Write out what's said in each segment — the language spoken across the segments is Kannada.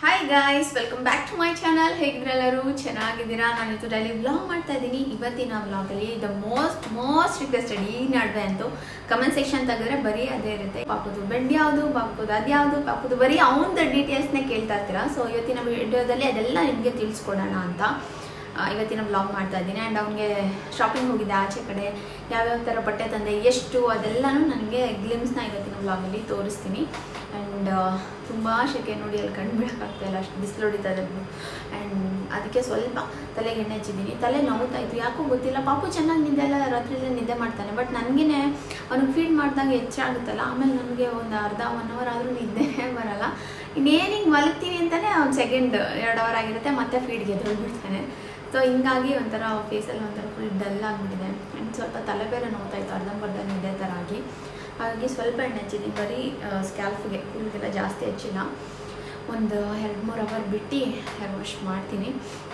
Hi guys welcome back to my channel ಹೇಗಿದ್ರೆಲ್ಲರೂ ಚೆನ್ನಾಗಿದ್ದೀರಾ ನಾನು ಇವತ್ತು ಡೈಲಿ ವ್ಲಾಗ್ ಮಾಡ್ತಾ ಇದ್ದೀನಿ ಇವತ್ತಿನ ವ್ಲಾಗಲ್ಲಿ ದ ಮೋಸ್ಟ್ ಮೋಸ್ಟ್ ರಿಕ್ವೆಸ್ಟೆಡ್ ಈ ನಡುವೆ ಅಂತೂ ಕಮೆಂಟ್ ಸೆಕ್ಷನ್ ತೆಗೆದ್ರೆ ಬರೀ ಅದೇ ಇರುತ್ತೆ ಪಾಪದು ಬೆಡ್ ಯಾವುದು ಪಾಪದು ಅದ್ಯಾವುದು ಪಾಪದು ಬರೀ ಅವನದ ಡೀಟೇಲ್ಸ್ನೇ ಕೇಳ್ತಾ ಇರ್ತೀರಾ ಸೊ ಇವತ್ತಿನ ವಿಡಿಯೋದಲ್ಲಿ ಅದೆಲ್ಲ ನಿಮಗೆ ತಿಳಿಸ್ಕೊಡೋಣ ಅಂತ ಆ, ಇವತ್ತಿನ ಬ್ಲಾಗ್ ಮಾಡ್ತಾ ಇದ್ದೀನಿ ಆ್ಯಂಡ್ ಅವನಿಗೆ ಶಾಪಿಂಗ್ ಹೋಗಿದ್ದೆ ಆಚೆ ಕಡೆ ಯಾವ್ಯಾವ ಥರ ಬಟ್ಟೆ ತಂದೆ ಎಷ್ಟು ಅದೆಲ್ಲನೂ ನನಗೆ ಗ್ಲಿಮ್ಸ್ನ ಇವತ್ತಿನ ಬ್ಲಾಗಲ್ಲಿ ತೋರಿಸ್ತೀನಿ ಆ್ಯಂಡ್ ತುಂಬ ಶೆಕೆ ನೋಡಿ ಅಲ್ಲಿ ಕಣ್ಣು ಬಿಡೋಕ್ಕಾಗ್ತಾ ಇಲ್ಲ ಅಷ್ಟು ಬಿಸಿಲು ಹೊಡಿತಾ ಇದೆ ಆ್ಯಂಡ್ ಅದಕ್ಕೆ ಸ್ವಲ್ಪ ತಲೆಗೆ ಎಣ್ಣೆ ಹಚ್ಚಿದ್ದೀನಿ ತಲೆ ನೋವ್ತಾ ಇತ್ತು ಯಾಕೋ ಗೊತ್ತಿಲ್ಲ ಪಾಪು ಚೆನ್ನಾಗಿ ನಿದ್ದೆ ಎಲ್ಲ ರಾತ್ರಿಯಲ್ಲೇ ನಿದ್ದೆ ಮಾಡ್ತಾನೆ ಬಟ್ ನನಗೇ ಅವ್ನಿಗೆ ಫೀಡ್ ಮಾಡಿದಾಗ ಹೆಚ್ಚಾಗುತ್ತಲ್ಲ ಆಮೇಲೆ ನನಗೆ ಒಂದು ಅರ್ಧ ಒನ್ ಅವರ್ ಆದರೂ ನಿದ್ದೆನೇ ಬರಲ್ಲ ಇನ್ನೇನು ಹಿಂಗೆ ಮಲಗ್ತೀನಿ ಅಂತಲೇ ಒಂದು ಸೆಕೆಂಡ್ ಎರಡು ಅವರ್ ಆಗಿರುತ್ತೆ ಮತ್ತೆ ಫೀಡ್ಗೆ ಎದ್ರುಬಿಡ್ತಾನೆ ಸೊ ಹಿಂಗಾಗಿ ಒಂಥರ ಫೇಸಲ್ಲಿ ಒಂಥರ ಫುಲ್ ಡಲ್ ಆಗಿಬಿಟ್ಟಿದೆ ಆ್ಯಂಡ್ ಸ್ವಲ್ಪ ತಲೆ ಬೇರೆ ನೋವ್ತಾ ಇತ್ತು ಅರ್ಧಂಬರ್ಧ ನಿದ್ದೆ ಥರ ಆಗಿ ಹಾಗಾಗಿ ಸ್ವಲ್ಪ ಎಣ್ಣೆ ಹಚ್ಚಿದ್ದೀನಿ ಬರೀ ಸ್ಕ್ಯಾಲ್ಫ್ಗೆ ಕೂದಲೆಲ್ಲ ಜಾಸ್ತಿ ಹಚ್ಚಿಲ್ಲ ಒಂದು ಎರಡು ಮೂರು ಅವರ್ ಬಿಟ್ಟು ಹೇರ್ ವಾಶ್ ಮಾಡ್ತೀನಿ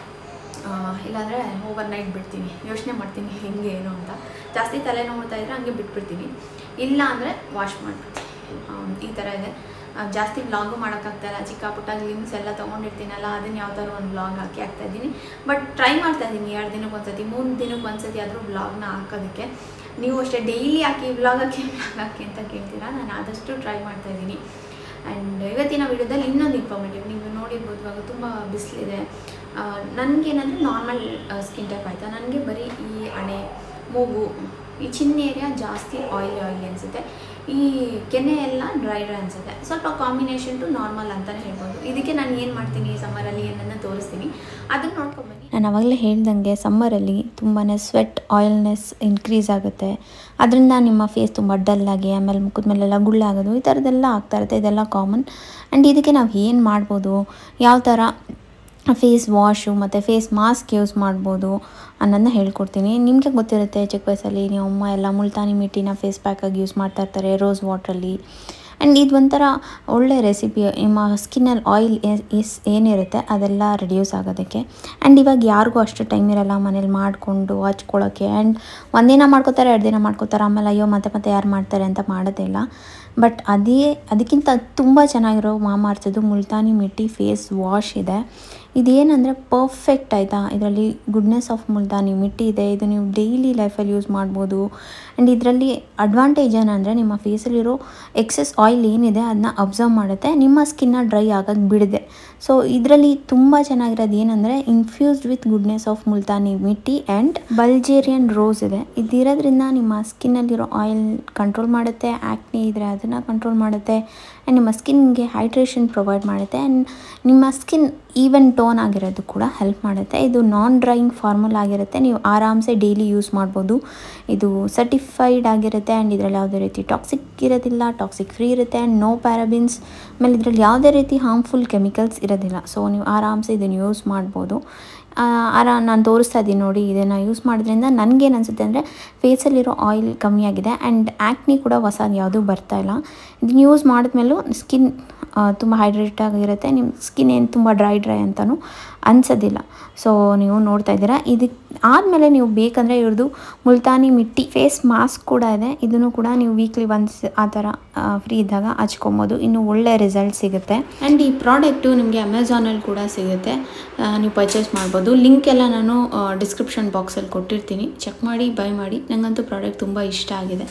ಆ, ಇಲ್ಲಾಂದರೆ ಓವರ್ ನೈಟ್ ಬಿಡ್ತೀನಿ ಯೋಚನೆ ಮಾಡ್ತೀನಿ ಹೆಂಗೆ ಏನು ಅಂತ ಜಾಸ್ತಿ ತಲೆ ನೋಡ್ತಾ ಇದ್ರೆ ಹಂಗೆ ಬಿಟ್ಬಿಡ್ತೀನಿ ಇಲ್ಲ ಅಂದರೆ ವಾಶ್ ಮಾಡಿಬಿಡ್ತೀನಿ ಈ ಥರ ಇದೆ ಆ, ಜಾಸ್ತಿ ವ್ಲಾಗು ಮಾಡೋಕ್ಕಾಗ್ತಾಯಿಲ್ಲ ಚಿಕ್ಕ ಪುಟ್ಟ ಲಿಮ್ಸ್ ಎಲ್ಲ ತೊಗೊಂಡಿರ್ತೀನಲ್ಲ ಅದನ್ನ ಯಾವ ಥರ ಒಂದು ವ್ಲಾಗ್ ಹಾಕಿ ಹಾಕ್ತಾ ಇದ್ದೀನಿ ಬಟ್ ಟ್ರೈ ಮಾಡ್ತಾ ಇದ್ದೀನಿ ಎರಡು ದಿನಕ್ಕೆ ಒಂದ್ಸತಿ ಮೂರು ದಿನಕ್ಕೆ ಒಂದ್ಸತಿ ಆದರೂ ವ್ಲಾಗ್ನ ಹಾಕೋದಕ್ಕೆ ನೀವು ಅಷ್ಟೇ ಡೈಲಿ ಹಾಕಿ ವ್ಲಾಗ್ ಹಾಕಿ ವ್ಲಾಗ್ ಹಾಕಿ ಅಂತ ಕೇಳ್ತೀರಾ ನಾನು ಆದಷ್ಟು ಟ್ರೈ ಮಾಡ್ತಾ ಇದ್ದೀನಿ ಆ್ಯಂಡ್ ಇವತ್ತಿನ ವಿಡಿಯೋದಲ್ಲಿ ಇನ್ನೊಂದು ಇನ್ಫಾರ್ಮೇಟಿವ್ ನೀವು ನೋಡಿರ್ಬೋದು ಇವಾಗ ತುಂಬ ಬಿಸಿಲಿದೆ ನನಗೇನಂದರೆ ನಾರ್ಮಲ್ ಸ್ಕಿನ್ ಟೈಪ್ ಆಯಿತಾ ನನಗೆ ಬರೀ ಈ ಹಣೆ ಮೂಗು ಈ ಚಿನ್ನ ಏರಿಯಾ ಜಾಸ್ತಿ ಆಯಿಲಿ ಆಯಿಲಿ ಅನಿಸುತ್ತೆ ಈ ಕೆನೆ ಎಲ್ಲ ಡ್ರೈ ಡ್ರೈ ಅನಿಸುತ್ತೆ ಸ್ವಲ್ಪ ಕಾಂಬಿನೇಷನ್ ಟು ನಾರ್ಮಲ್ ಅಂತಲೇ ಹೇಳ್ಬೋದು ಇದಕ್ಕೆ ನಾನು ಏನು ಮಾಡ್ತೀನಿ ಸಮ್ಮರಲ್ಲಿ ಏನನ್ನ ತೋರಿಸ್ತೀನಿ ಅದನ್ನು ನೋಡ್ಕೊಂಬನ್ನಿ ನಾನು ಆವಾಗಲೇ ಹೇಳ್ದಂಗೆ ಸಮ್ಮರಲ್ಲಿ ತುಂಬಾ ಸ್ವೆಟ್ ಆಯಿಲ್ನೆಸ್ ಇನ್ಕ್ರೀಸ್ ಆಗುತ್ತೆ ಅದರಿಂದ ನಿಮ್ಮ ಫೇಸ್ ತುಂಬ ಡಲ್ಲಾಗಿ ಆಮೇಲೆ ಮುಖದ ಮೇಲೆಲ್ಲ ಗುಳ್ಳಾಗೋದು ಈ ಥರದ್ದೆಲ್ಲ ಆಗ್ತಾ ಇರುತ್ತೆ ಇದೆಲ್ಲ ಕಾಮನ್ ಆ್ಯಂಡ್ ಇದಕ್ಕೆ ನಾವು ಏನು ಮಾಡ್ಬೋದು ಯಾವ ಥರ ಫೇಸ್ ವಾಶು ಮತ್ತು ಫೇಸ್ ಮಾಸ್ಕ್ ಯೂಸ್ ಮಾಡ್ಬೋದು ಅನ್ನೋದನ್ನ ಹೇಳ್ಕೊಡ್ತೀನಿ ನಿಮಗೆ ಗೊತ್ತಿರುತ್ತೆ ಚಿಕ್ಕ ವಯಸ್ಸಲ್ಲಿ ನೀವು ಅಮ್ಮ ಎಲ್ಲ ಮುಲ್ತಾನಿ ಮಿಟ್ಟಿನ ಫೇಸ್ ಪ್ಯಾಕಾಗಿ ಯೂಸ್ ಮಾಡ್ತಾ ಇರ್ತಾರೆ ರೋಸ್ ವಾಟ್ರಲ್ಲಿ ಆ್ಯಂಡ್ ಇದು ಒಂಥರ ಒಳ್ಳೆ ರೆಸಿಪಿ ನಿಮ್ಮ ಸ್ಕಿನ್ನಲ್ಲಿ ಆಯಿಲ್ ಎಸ್ ಏನಿರುತ್ತೆ ಅದೆಲ್ಲ ರಿಡ್ಯೂಸ್ ಆಗೋದಕ್ಕೆ ಆ್ಯಂಡ್ ಇವಾಗ ಯಾರಿಗೂ ಅಷ್ಟು ಟೈಮ್ ಇರಲ್ಲ ಮನೇಲಿ ಮಾಡಿಕೊಂಡು ಹಚ್ಕೊಳ್ಳೋಕ್ಕೆ ಆ್ಯಂಡ್ ಒಂದಿನ ಮಾಡ್ಕೋತಾರೆ ಎರಡು ದಿನ ಮಾಡ್ಕೋತಾರೆ ಆಮೇಲೆ ಅಯ್ಯೋ ಮತ್ತೆ ಮತ್ತೆ ಯಾರು ಮಾಡ್ತಾರೆ ಅಂತ ಮಾಡೋದೇ ಇಲ್ಲ ಬಟ್ ಅದೇ ಅದಕ್ಕಿಂತ ತುಂಬ ಚೆನ್ನಾಗಿರೋ ಮಾಮಾರ್ಸೋದು ಮುಲ್ತಾನಿ ಮಿಟ್ಟಿ ಫೇಸ್ ವಾಶ್ ಇದೆ ಇದೇನಂದರೆ ಪರ್ಫೆಕ್ಟ್ ಆಯಿತಾ ಇದರಲ್ಲಿ ಗುಡ್ನೆಸ್ ಆಫ್ ಮುಲ್ತಾನಿ ಮಿಟ್ಟಿ ಇದೆ ಇದು ನೀವು ಡೈಲಿ ಲೈಫಲ್ಲಿ ಯೂಸ್ ಮಾಡ್ಬೋದು ಆ್ಯಂಡ್ ಇದರಲ್ಲಿ ಅಡ್ವಾಂಟೇಜ್ ಏನಂದರೆ ನಿಮ್ಮ ಫೇಸಲ್ಲಿರೋ ಎಕ್ಸೆಸ್ ಆಯಿಲ್ ಏನಿದೆ ಅದನ್ನ ಅಬ್ಸರ್ವ್ ಮಾಡುತ್ತೆ ನಿಮ್ಮ ಸ್ಕಿನ್ನ ಡ್ರೈ ಆಗೋಕ್ಕೆ ಬಿಡದೆ ಸೊ ಇದರಲ್ಲಿ ತುಂಬ ಚೆನ್ನಾಗಿರೋದು ಏನಂದರೆ infused with goodness of Multani mitti and Bulgarian rose ಇದೆ ಇದಿರೋದ್ರಿಂದ ನಿಮ್ಮ ಸ್ಕಿನ್ನಲ್ಲಿರೋ ಆಯಿಲ್ ಕಂಟ್ರೋಲ್ ಮಾಡುತ್ತೆ ಆ್ಯಕ್ನಿ ಇದ್ದರೆ ಅದನ್ನು ಕಂಟ್ರೋಲ್ ಮಾಡುತ್ತೆ ಆ್ಯಂಡ್ ನಿಮ್ಮ ಸ್ಕಿನ್ಗೆ ಹೈಡ್ರೇಷನ್ ಪ್ರೊವೈಡ್ ಮಾಡುತ್ತೆ ಆ್ಯಂಡ್ ನಿಮ್ಮ ಸ್ಕಿನ್ ಈವನ್ ಟೋನ್ ಆಗಿರೋದು ಕೂಡ ಹೆಲ್ಪ್ ಮಾಡುತ್ತೆ ಇದು ನಾನ್ ಡ್ರೈಯಿಂಗ್ ಫಾರ್ಮುಲ್ ಆಗಿರುತ್ತೆ ನೀವು ಆರಾಮ್ಸೆ ಡೈಲಿ ಯೂಸ್ ಮಾಡ್ಬೋದು ಇದು ಸರ್ಟಿಫೈಡ್ ಆಗಿರುತ್ತೆ ಆ್ಯಂಡ್ ಇದರಲ್ಲಿ ಯಾವುದೇ ರೀತಿ ಟಾಕ್ಸಿಕ್ ಇರೋದಿಲ್ಲ ಟಾಕ್ಸಿಕ್ ಫ್ರೀ ಇರುತ್ತೆ ಆ್ಯಂಡ್ ನೋ ಪ್ಯಾರಾಬಿನ್ಸ್ ಆಮೇಲೆ ಇದರಲ್ಲಿ ಯಾವುದೇ ರೀತಿ ಹಾರ್ಮ್ಫುಲ್ ಕೆಮಿಕಲ್ಸ್ ಇರೋದಿಲ್ಲ ಸೊ ನೀವು ಆರಾಮ್ಸೆ ಇದನ್ನು ಯೂಸ್ ಮಾಡ್ಬೋದು ಆ, ಆರಾ ನಾನು ತೋರಿಸ್ತಾ ಇದ್ದೀನಿ ನೋಡಿ ಇದನ್ನು ಯೂಸ್ ಮಾಡೋದ್ರಿಂದ ನನಗೇನು ಅನಿಸುತ್ತೆ ಅಂದರೆ ಫೇಸಲ್ಲಿರೋ ಆಯಿಲ್ ಕಮ್ಮಿ ಆಗಿದೆ ಆ್ಯಂಡ್ ಆ್ಯಕ್ನಿ ಕೂಡ ಹೊಸದು ಯಾವುದೂ ಬರ್ತಾ ಇಲ್ಲ ಇದನ್ನ ಯೂಸ್ ಮಾಡಿದ್ಮೇಲೂ ಸ್ಕಿನ್ ತುಂಬ ಹೈಡ್ರೇಟ್ ಆಗಿರುತ್ತೆ ನಿಮ್ಮ ಸ್ಕಿನ್ ಏನು ತುಂಬ ಡ್ರೈ ಡ್ರೈ ಅಂತಲೂ ಅನ್ಸೋದಿಲ್ಲ ಸೊ ನೀವು ನೋಡ್ತಾ ಇದ್ದೀರಾ ಇದಕ್ಕೆ ಆದಮೇಲೆ ನೀವು ಬೇಕಂದರೆ ಇವ್ರದ್ದು ಮುಲ್ತಾನಿ ಮಿಟ್ಟಿ ಫೇಸ್ ಮಾಸ್ಕ್ ಕೂಡ ಇದೆ ಇದನ್ನು ಕೂಡ ನೀವು ವೀಕ್ಲಿ ಒನ್ಸ್ ಆ ಥರ ಫ್ರೀ ಇದ್ದಾಗ ಹಚ್ಕೊಬೋದು ಇನ್ನು ಒಳ್ಳೆ ರಿಸಲ್ಟ್ ಸಿಗುತ್ತೆ ಆ್ಯಂಡ್ ಈ ಪ್ರಾಡಕ್ಟು ನಿಮಗೆ ಅಮೆಝಾನಲ್ಲಿ ಕೂಡ ಸಿಗುತ್ತೆ ಆ, ನೀವು ಪರ್ಚೇಸ್ ಮಾಡ್ಬೋದು ಲಿಂಕ್ ಎಲ್ಲ ನಾನು ಡಿಸ್ಕ್ರಿಪ್ಷನ್ ಬಾಕ್ಸಲ್ಲಿ ಕೊಟ್ಟಿರ್ತೀನಿ ಚೆಕ್ ಮಾಡಿ ಬೈ ಮಾಡಿ ನನಗಂತೂ ಪ್ರಾಡಕ್ಟ್ ತುಂಬ ಇಷ್ಟ ಆಗಿದೆ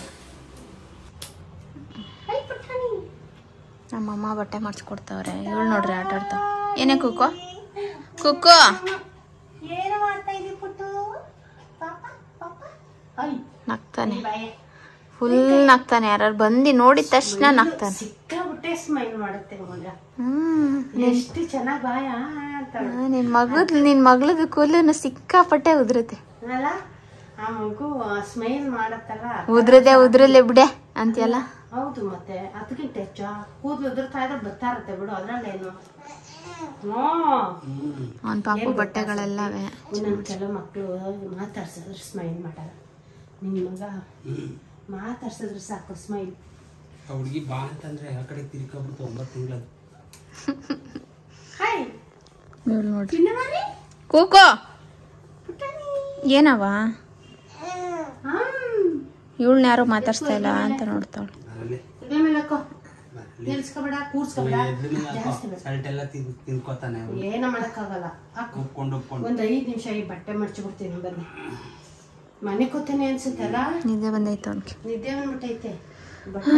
ನಮ್ಮಮ್ಮ ಬಟ್ಟೆ ಮಾಡಿಸ್ಕೊಡ್ತಾವ್ರೆ ಇವಳು ನೋಡ್ರಿ ಆಟ ಆಡ್ತಾವ ಏನೇ ಕುಕ್ಕೋ ಕುಕ್ಕೋ ಏನು ಮಾಡ್ತಾ ಇದ್ದೀವಿ ಪುಟ್ಟು ಪಾಪ ಪಾಪ ಐ ನಗ್ತಾನೆ ಫುಲ್ ನಗ್ತಾನೆ ಯಾರು ಬಂದು ನೋಡಿದ ತಕ್ಷಣ ನಗ್ತಾನೆ ಸಿಕ್ಕಾಬಿಟ್ಟೆ ಸ್ಮೈಲ್ ಮಾಡುತ್ತೆ ಮಗ ಹ್ಮ್ ಎಷ್ಟು ಚೆನ್ನಾಗ್ ಬಾಯ ಅಂತ ನಿನ್ ಮಗಳದ್ ನಿನ್ ಮಗಳದ ಕೂದಲು ಸಿಕ್ಕಾಪಟ್ಟೆ ಉದುರುತ್ತೆ ಅಲ್ಲ ಆ ಮಗು ಸ್ಮೈಲ್ ಮಾಡತ್ತಲ್ಲ ಉದ್ರದೆ ಉದ್ರಲ್ಲೇ ಬಿಡೆ ಅಂತೀಯಲ್ಲ ಹೌದು ಮತ್ತೆ ಅದಕ್ಕಿಂತ ಹೆಚ್ಚು ಕೂದಲು ಉದುರ್ತಾ ಇದ್ರೆ ಬರ್ತಾ ಇರುತ್ತೆ ಬಿಡು ಅದ್ರಲ್ಲೇನು ಹ್ಞೂ ಅವನ್ ಪಾಪು ಬಟ್ಟೆಗಳೆಲ್ಲವೆ ಇನ್ನೊಂದು ಕೆಲವು ಮಕ್ಕಳು ಮಾತಾಡ್ಸಿದ್ರೆ ಸ್ಮೈಲ್ ಮಾಡಲ್ಲ ನಿನ್ನ ಮಗ ಮಾತಾಡ್ಸಿದ್ರೆ ಸಾಕು ಸ್ಮೈಲ್ ಆ ಹುಡುಗಿ ಬಾ ಅಂತಂದ್ರೆ ಆ ಕಡೆ ತಿರ್ಕೊಬಿಡ್ತು ಒಂಬತ್ತು ತಿಂಗಳದು ಹಾಯ್ ಇವ್ಳು ನೋಡ್ರಿ ಚಿನ್ನವಾರಿ ಕೂಕೋ ಏನವ ಇವಳನ್ನ ಯಾರು ಮಾತಾಡ್ಸ್ತಾ ಇಲ್ಲ ಅಂತ ನೋಡ್ತಾವಳು ಅಲ್ಲೇ ಇದೇ ಮೇಲೆ ಹಾಕೋ ನಿಲ್ಸ್ಕೊಬೇಡ ಕೂರ್ಸ್ಕೊಬೇಡ ಜಾಸ್ತಿ ಬೇಡ ಸಲ್ಟ್ ಎಲ್ಲ ತಿನ್ ತಿನ್ಕೋತಾನೆ ಅವ್ನು. ಏನ ಮಾಡಕ್ಕಾಗಲ್ಲ ಹಾಕು ಉಪ್ಕೊಂಡು ಉಪ್ಕೊಂಡು ಒಂದ್ ಐದ್ ನಿಮಿಷ ಈ ಬಟ್ಟೆ ಮಡ್ಚಿಬಿಡ್ತೀನಿ ಬನ್ನಿ ಮನೆ ಕೂತೇನೆ ಅನ್ಸುತ್ತಲ್ಲ ನಿದ್ದೆ ಬಂದೈತೆ ಅವ್ನಿಗೆ ನಿದ್ದೆ ಬಂದ್ಬಿಟ್ಟೈತೆ ಬಟ್ಟೆ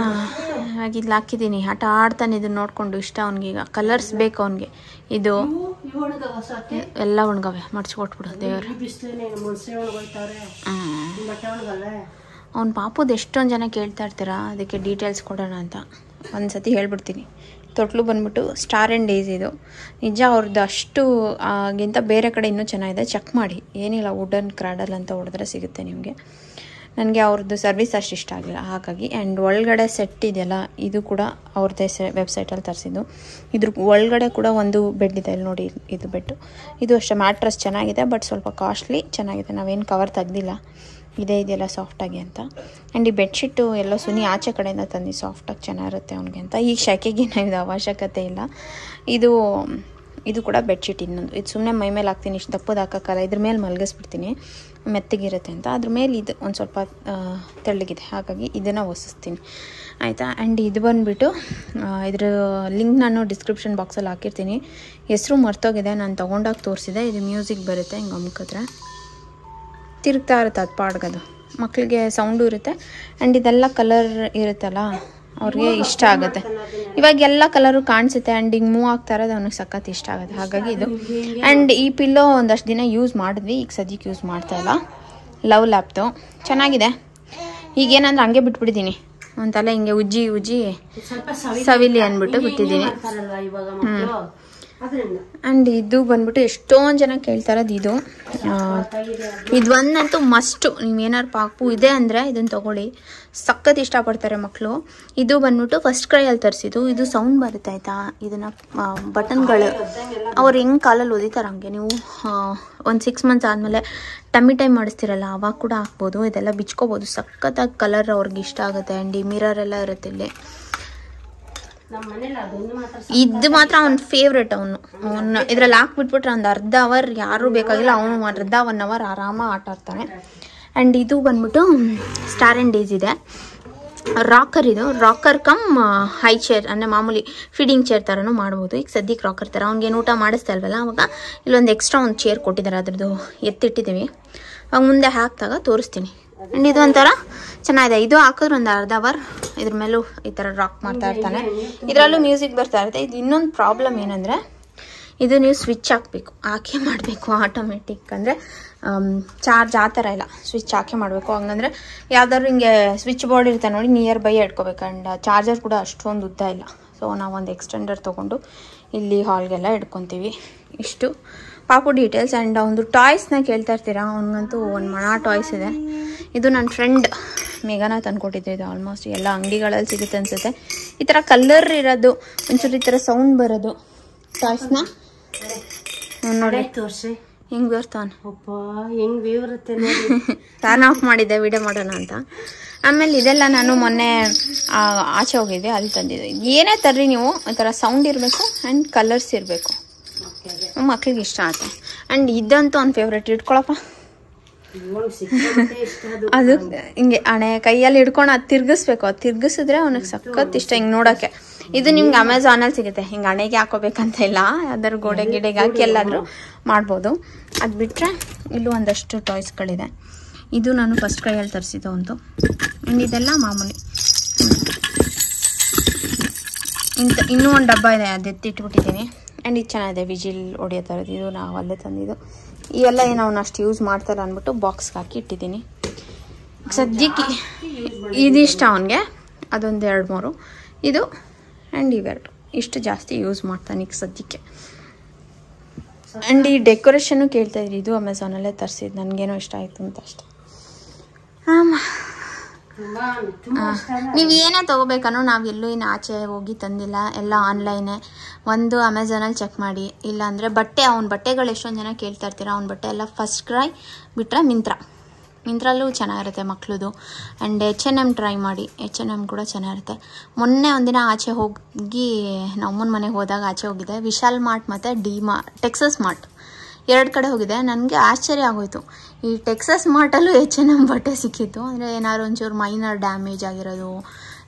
ಹಾಗೆ ಇಲ್ಲಿ ಹಾಕಿದ್ದೀನಿ ಆಟ ಆಡ್ತಾನೆ ಇದನ್ನ ನೋಡ್ಕೊಂಡು ಇಷ್ಟ ಅವ್ನಿಗೀಗ ಕಲರ್ಸ್ ಬೇಕು ಅವ್ನಿಗೆ ಇದು ಇವು ಇವು ಒಣಗವ ಸಾಕೆ ಎಲ್ಲ ಒಣಗವೆ ಮಡ್ಚ್ಕೊಟ್ಬಿಡು ದೇವ್ರು ಈ ಬಿಸಿಲೇನೆ ಮುಳ್ಸೆ ಒಣಗೋಯ್ತವ್ರೆ ಬಟ್ಟೆ ಒಣಗಲ್ವೇ ಅವ್ನ ಪಾಪುದು ಎಷ್ಟೊಂದು ಜನ ಕೇಳ್ತಾ ಇರ್ತೀರಾ ಅದಕ್ಕೆ ಡೀಟೇಲ್ಸ್ ಕೊಡೋಣ ಅಂತ ಒಂದು ಸತಿ ಹೇಳ್ಬಿಡ್ತೀನಿ ತೊಟ್ಲು ಬಂದ್ಬಿಟ್ಟು ಸ್ಟಾರ್ ಆ್ಯಂಡ್ ಡೇಸ್ ಇದು ನಿಜ ಅವ್ರದ್ದು ಅಷ್ಟು ಆಗಿಂತ ಬೇರೆ ಕಡೆ ಇನ್ನೂ ಚೆನ್ನಾಗಿದೆ ಚೆಕ್ ಮಾಡಿ ಏನಿಲ್ಲ ವುಡನ್ ಕ್ರಾಡಲ್ ಅಂತ ಹೊಡೆದ್ರೆ ಸಿಗುತ್ತೆ ನಿಮಗೆ ನನಗೆ ಅವ್ರದ್ದು ಸರ್ವಿಸ್ ಅಷ್ಟು ಇಷ್ಟ ಆಗಿಲ್ಲ ಹಾಗಾಗಿ ಆ್ಯಂಡ್ ಒಳಗಡೆ ಸೆಟ್ ಇದೆಯಲ್ಲ ಇದು ಕೂಡ ಅವ್ರದ್ದೇ ಸೆ ವೆಬ್ಸೈಟಲ್ಲಿ ತರಿಸಿದ್ದು ಇದ್ರ ಒಳಗಡೆ ಕೂಡ ಒಂದು ಬೆಡ್ ಇದೆ ಇಲ್ಲಿ ನೋಡಿ ಇದು ಬೆಡ್ಡು ಇದು ಅಷ್ಟೇ ಮ್ಯಾಟ್ರಸ್ ಚೆನ್ನಾಗಿದೆ ಬಟ್ ಸ್ವಲ್ಪ ಕಾಸ್ಟ್ಲಿ ಚೆನ್ನಾಗಿದೆ ನಾವೇನು ಕವರ್ ತೆಗ್ದಿಲ್ಲ ಇದೇ ಇದೆಯಲ್ಲ ಸಾಫ್ಟಾಗಿ ಅಂತ ಆ್ಯಂಡ್ ಈ ಬೆಡ್ಶೀಟು ಎಲ್ಲೋ ಸುನಿ ಆಚೆ ಕಡೆಯಿಂದ ತಂದು ಸಾಫ್ಟಾಗಿ ಚೆನ್ನಾಗಿರುತ್ತೆ ಅವ್ನಿಗೆ ಅಂತ ಈಗ ಶೆಕೆಗೆ ಇದು ಅವಶ್ಯಕತೆ ಇಲ್ಲ ಇದು ಇದು ಕೂಡ ಬೆಡ್ಶೀಟ್ ಇನ್ನೊಂದು ಇದು ಸುಮ್ಮನೆ ಮೈ ಮೇಲೆ ಹಾಕ್ತೀನಿ ಇಷ್ಟು ದಪ್ಪದ ಹಾಕೋಕ್ಕಲ್ಲ ಇದ್ರ ಮೇಲೆ ಮಲಗಿಸ್ಬಿಡ್ತೀನಿ ಮೆತ್ತಗಿರುತ್ತೆ ಅಂತ ಅದ್ರ ಮೇಲೆ ಇದು ಒಂದು ಸ್ವಲ್ಪ ಆ, ತೆಳ್ಳಗಿದೆ ಹಾಗಾಗಿ ಇದನ್ನು ಒಸಿಸ್ತೀನಿ ಆಯಿತಾ ಆ್ಯಂಡ್ ಇದು ಬಂದುಬಿಟ್ಟು ಇದ್ರ ಲಿಂಕ್ ನಾನು ಡಿಸ್ಕ್ರಿಪ್ಷನ್ ಬಾಕ್ಸಲ್ಲಿ ಹಾಕಿರ್ತೀನಿ ಹೆಸರು ಮರ್ತೋಗಿದೆ ನಾನು ತೊಗೊಂಡಾಗ ತೋರಿಸಿದೆ ಇದು ಮ್ಯೂಸಿಕ್ ಬರುತ್ತೆ ಹಿಂಗೆ ಅಮ್ಕಿದ್ರೆ ತಿರುಗ್ತಾ ಇರುತ್ತೆ ಅದು ಪಾಡ್ಗದು ಮಕ್ಕಳಿಗೆ ಸೌಂಡು ಇರುತ್ತೆ ಆ್ಯಂಡ್ ಇದೆಲ್ಲ ಕಲರ್ ಇರುತ್ತಲ್ಲ ಅವ್ರಿಗೆ ಇಷ್ಟ ಆಗುತ್ತೆ ಇವಾಗ ಎಲ್ಲ ಕಲರು ಕಾಣಿಸುತ್ತೆ ಆ್ಯಂಡ್ ಹಿಂಗೆ ಮೂವ್ ಆಗ್ತಾ ಇರೋದು ಅವ್ನಿಗೆ ಸಖತ್ ಇಷ್ಟ ಆಗುತ್ತೆ ಹಾಗಾಗಿ ಇದು ಆ್ಯಂಡ್ ಈ ಪಿಲ್ಲೋ ಒಂದಷ್ಟು ದಿನ ಯೂಸ್ ಮಾಡಿದ್ವಿ ಈಗ ಸದ್ಯಕ್ಕೆ ಯೂಸ್ ಮಾಡ್ತಾ ಇಲ್ಲ ಲವ್ ಲ್ಯಾಪ್ದು ಚೆನ್ನಾಗಿದೆ ಈಗೇನಂದ್ರೆ ಹಂಗೆ ಬಿಟ್ಬಿಟ್ಟಿದ್ದೀನಿ ಒಂತಲ್ಲ ಹಿಂಗೆ ಉಜ್ಜಿ ಉಜ್ಜಿ ಸ್ವಲ್ಪ ಸವಿ ಸವಿಲಿ ಅಂದ್ಬಿಟ್ಟು ಬಿಟ್ಟಿದ್ದೀನಿ ಮಾಡ್ತಾರಲ್ವಾ ಇವಾಗ ಮಕ್ಕಳು ಅದರಿಂದ ಆ್ಯಂಡ್ ಇದು ಬಂದ್ಬಿಟ್ಟು ಎಷ್ಟೊಂದು ಜನ ಕೇಳ್ತಾ ಇರೋದು ಇದು ಆ, ಇದು ಒಂದಂತೂ ಮಸ್ಟು ನೀವೇನಾರು ಪಾಪು ಇದೆ ಅಂದರೆ ಇದನ್ನು ತಗೊಳ್ಳಿ ಸಖತ್ ಇಷ್ಟಪಡ್ತಾರೆ ಮಕ್ಕಳು ಇದು ಬಂದ್ಬಿಟ್ಟು ಫಸ್ಟ್ ಕ್ರೈಯಲ್ಲಿ ತರಿಸಿದ್ದು ಇದು ಸೌಂಡ್ ಬರುತ್ತೆ ಆಯಿತಾ ಇದನ್ನು ಬಟನ್ಗಳು ಅವ್ರು ಹೆಂಗೆ ಕಾಲಲ್ಲಿ ಓದಿತಾರೆ ಹಂಗೆ ನೀವು ಒಂದು ಸಿಕ್ಸ್ ಮಂತ್ಸ್ ಆದಮೇಲೆ ಟಮ್ಮಿ ಟೈಮ್ ಮಾಡಿಸ್ತಿರಲ್ಲ ಅವಾಗ ಕೂಡ ಹಾಕ್ಬೋದು ಇದೆಲ್ಲ ಬಿಚ್ಕೋಬೋದು ಸಖತ್ತಾಗಿ ಕಲರ್ ಅವ್ರಿಗೆ ಇಷ್ಟ ಆಗುತ್ತೆ ಆ್ಯಂಡ್ ಈ ಮಿರರ್ ಎಲ್ಲ ಇರುತ್ತೆ ಇಲ್ಲಿ ನಮ್ಮ ಮನೇಲಿ ಅದೊಂದು ಮಾತ್ರ ಇದು ಮಾತ್ರ ಅವ್ನ ಫೇವ್ರೆಟ್ ಅವನು ಅವನ್ನ ಇದ್ರಲ್ಲಿ ಹಾಕ್ಬಿಟ್ಬಿಟ್ರೆ ಒಂದು ಅರ್ಧ ಅವರ್ ಯಾರೂ ಬೇಕಾಗಿಲ್ಲ ಅವನು ಅರ್ಧ ಒನ್ ಅವರ್ ಆರಾಮ ಆಟ ಆಡ್ತಾನೆ ಆ್ಯಂಡ್ ಇದು ಬಂದ್ಬಿಟ್ಟು ಸ್ಟಾರ್ ಆ್ಯಂಡ್ ಡೇಸ್ ಇದೆ ರಾಕರ್ ಇದು ರಾಕರ್ ಕಮ್ ಹೈ ಚೇರ್ ಅಂದರೆ ಮಾಮೂಲಿ ಫೀಡಿಂಗ್ ಚೇರ್ ಥರನೂ ಮಾಡ್ಬೋದು ಈಗ ಸದ್ಯಕ್ಕೆ ರಾಕರ್ ಥರ ಅವ್ನಿಗೇನು ಊಟ ಮಾಡಿಸ್ತಾ ಇಲ್ವಲ್ಲ ಅವಾಗ ಇಲ್ಲೊಂದು ಎಕ್ಸ್ಟ್ರಾ ಒಂದು ಚೇರ್ ಕೊಟ್ಟಿದ್ದಾರೆ ಅದ್ರದ್ದು ಎತ್ತಿಟ್ಟಿದ್ದೀವಿ ಅವಾಗ ಮುಂದೆ ಹಾಕಿದಾಗ ತೋರಿಸ್ತೀನಿ ಆ್ಯಂಡ್ ಇದು ಒಂಥರ ಚೆನ್ನಾಗಿದೆ ಇದು ಹಾಕಿದ್ರೆ ಒಂದು ಅರ್ಧ ಅವರ್ ಇದ್ರ ಮೇಲೂ ಈ ಥರ ರಾಕ್ ಮಾಡ್ತಾ ಇರ್ತಾನೆ ಇದರಲ್ಲೂ ಮ್ಯೂಸಿಕ್ ಬರ್ತಾ ಇರುತ್ತೆ ಇದು ಇನ್ನೊಂದು ಪ್ರಾಬ್ಲಮ್ ಏನಂದರೆ ಇದು ನೀವು ಸ್ವಿಚ್ ಹಾಕಬೇಕು ಹಾಕಿ ಮಾಡಬೇಕು ಆಟೋಮೆಟಿಕ್ ಅಂದರೆ ಚಾರ್ಜ್ ಆ ಥರ ಇಲ್ಲ ಸ್ವಿಚ್ ಹಾಕಿ ಮಾಡಬೇಕು ಹಂಗಂದ್ರೆ ಯಾವ್ದಾದ್ರು ಹಿಂಗೆ ಸ್ವಿಚ್ ಬೋರ್ಡ್ ಇರುತ್ತೆ ನೋಡಿ ನಿಯರ್ ಬೈ ಇಟ್ಕೋಬೇಕು ಆ್ಯಂಡ್ ಚಾರ್ಜರ್ ಕೂಡ ಅಷ್ಟೊಂದು ಉದ್ದ ಇಲ್ಲ ಸೊ ನಾವು ಒಂದು ಎಕ್ಸ್ಟೆಂಡರ್ ತೊಗೊಂಡು ಇಲ್ಲಿ ಹಾಲ್ಗೆಲ್ಲ ಇಟ್ಕೊತೀವಿ ಇಷ್ಟು ಪಾಪು ಡೀಟೇಲ್ಸ್ ಆ್ಯಂಡ್ ಒಂದು ಟಾಯ್ಸ್ನ ಕೇಳ್ತಾ ಇರ್ತೀರಾ ಅವ್ನಿಗಂತೂ ಒಂದು ಮಣ ಟಾಯ್ಸ್ ಇದೆ ಇದು ನನ್ನ ಫ್ರೆಂಡ್ ಮೇಘನ ತಂದ್ಕೊಟ್ಟಿದ್ದೆ ಇದು ಆಲ್ಮೋಸ್ಟ್ ಎಲ್ಲ ಅಂಗಡಿಗಳಲ್ಲಿ ಸಿಗುತ್ತೆ ಅನ್ಸುತ್ತೆ ಈ ಥರ ಕಲರ್ ಇರೋದು ಒಂಚೂರು ಈ ಥರ ಸೌಂಡ್ ಬರೋದು ಟಾಯ್ಸ್ನ ನೋಡಿ ತೋರ್ಸಿ ಹಿಂಗೆ ಬರ್ತಾನೆ ಅಪ್ಪ ಹೆಂಗ್ ವ್ಯೂ ಇರುತ್ತೆ ನೋಡಿ ಟರ್ನ್ ಆಫ್ ಮಾಡಿದ್ದೆ ವಿಡಿಯೋ ಮಾಡೋಣ ಅಂತ ಆಮೇಲೆ ಇದೆಲ್ಲ ನಾನು ಮೊನ್ನೆ ಆ, ಆಚೆ ಹೋಗಿದ್ದೆ ಅಲ್ಲಿ ತಂದಿದ್ದೆ ಏನೇ ತರ್ರಿ ನೀವು ಒಂಥರ ಸೌಂಡ್ ಇರಬೇಕು ಆ್ಯಂಡ್ ಕಲರ್ಸ್ ಇರಬೇಕು ಮಕ್ಳಿಗೆ ಇಷ್ಟ ಆಗುತ್ತೆ ಆ್ಯಂಡ್ ಇದಂತೂ ಅವ್ನ ಫೇವ್ರೇಟ್ ಇಟ್ಕೊಳಪ್ಪ ಇವಾಗ ಸಿಕ್ಕಾಪಟ್ಟೆ ಇಷ್ಟ ಅದು ಅದು ಹಿಂಗೆ ಹಣೆ ಕೈಯಲ್ಲಿ ಹಿಡ್ಕೊಂಡು ಅದು ತಿರ್ಗಿಸ್ಬೇಕು ಅದು ತಿರ್ಗಿಸಿದ್ರೆ ಅವನಿಗೆ ಸಖತ್ ಇಷ್ಟ ಹಿಂಗೆ ನೋಡೋಕ್ಕೆ ಇದು ನಿಮ್ಗೆ ಅಮೆಝಾನಲ್ಲಿ ಸಿಗುತ್ತೆ ಹಿಂಗೆ ಹಣೆಗೆ ಹಾಕೋಬೇಕಂತ ಇಲ್ಲ ಯಾವ್ದಾದ್ರು ಗೋಡೆ ಗಿಡೆಗೆ ಹಾಕಿ ಎಲ್ಲಾದರೂ ಮಾಡ್ಬೋದು ಅದು ಬಿಟ್ಟರೆ ಇಲ್ಲೂ ಒಂದಷ್ಟು ಟಾಯ್ಸ್ಗಳಿದೆ ಇದು ನಾನು ಫಸ್ಟ್ ಕೈಯಲ್ಲಿ ತರಿಸಿದ್ದು ಒಂದು ಆ್ಯಂಡ್ ಇದೆಲ್ಲ ಮಾಮೂಲಿ ಇಂಥ ಇನ್ನೂ ಒಂದು ಡಬ್ಬ ಇದೆ ಅದು ಎತ್ತಿಟ್ಬಿಟ್ಟಿದ್ದೀನಿ ಆ್ಯಂಡ್ ಇದು ಚೆನ್ನಾಗಿದೆ ವಿಜಿಲ್ ಹೊಡಿಯೋ ಥರದ್ದು ಇದು ನಾವು ಅಲ್ಲೇ ತಂದಿದ್ದು ಇವೆಲ್ಲ ಏನು ಅವ್ನು ಅಷ್ಟು ಯೂಸ್ ಮಾಡ್ತಾರೆ ಅಂದ್ಬಿಟ್ಟು ಬಾಕ್ಸ್ಗೆ ಹಾಕಿ ಇಟ್ಟಿದ್ದೀನಿ ಸದ್ಯಕ್ಕೆ ಇದಿಷ್ಟ ಅವನಿಗೆ ಅದೊಂದು ಎರಡು ಮೂರು ಇದು ಆ್ಯಂಡ್ ಇವೆರಡು ಇಷ್ಟು ಜಾಸ್ತಿ ಯೂಸ್ ಮಾಡ್ತಾನೆ ಈಗ ಸದ್ಯಕ್ಕೆ ಆ್ಯಂಡ್ ಈ ಡೆಕೋರೇಷನ್ನು ಕೇಳ್ತಾ ಇದ್ರಿ ಇದು ಅಮೆಝಾನಲ್ಲೇ ತರಿಸಿದ್ದು ನನಗೇನೋ ಇಷ್ಟ ಆಯಿತು ಅಂತ ಅಷ್ಟೆ ಆಮ ತುಂಬಾ ತುಂಬಾ ಇಷ್ಟ ಅಲ್ಲ? ನೀವು ಏನೇ ತೊಗೋಬೇಕನ್ನೋ ನಾವು ಎಲ್ಲೂ ಇನ್ನು ಆಚೆ ಹೋಗಿ ತಂದಿಲ್ಲ ಎಲ್ಲ ಆನ್ಲೈನೇ ಒಂದು ಅಮೆಝಾನಲ್ಲಿ ಚೆಕ್ ಮಾಡಿ ಇಲ್ಲಾಂದರೆ ಬಟ್ಟೆ ಅವ್ನ ಬಟ್ಟೆಗಳು ಎಷ್ಟೊಂದು ಜನ ಕೇಳ್ತಾ ಇರ್ತೀರ ಅವ್ನ ಬಟ್ಟೆ ಎಲ್ಲ ಫಸ್ಟ್ ಕ್ರೈ ಬಿಟ್ಟರೆ ಮಿಂತ್ರ ಮಿಂತ್ರಲ್ಲೂ ಚೆನ್ನಾಗಿರುತ್ತೆ ಮಕ್ಳದು and H N M try ಮಾಡಿ ಎಚ್ ಎನ್ ಎಮ್ ಕೂಡ ಚೆನ್ನಾಗಿರುತ್ತೆ ಮೊನ್ನೆ ಒಂದಿನ ಆಚೆ ಹೋಗಿ ನಮ್ಮನ ಮನೆಗೆ ಹೋದಾಗ ಆಚೆ ಹೋಗಿದ್ದೆ ವಿಶಾಲ್ ಮಾರ್ಟ್ ಮತ್ತು ಡಿ ಮಾ ಟೆಕ್ಸಸ್ ಮಾರ್ಟ್ ಎರಡು ಕಡೆ ಹೋಗಿದೆ ನನಗೆ ಆಶ್ಚರ್ಯ ಆಗೋಯ್ತು ಈ ಟೆಕ್ಸಸ್ ಮಾರ್ಟಲ್ಲೂ ಎಚ್ ಎನ್ ಎಮ್ ಬಟ್ಟೆ ಸಿಕ್ಕಿತ್ತು ಅಂದರೆ ಏನಾದ್ರು ಒಂಚೂರು ಮೈನರ್ ಡ್ಯಾಮೇಜ್ ಆಗಿರೋದು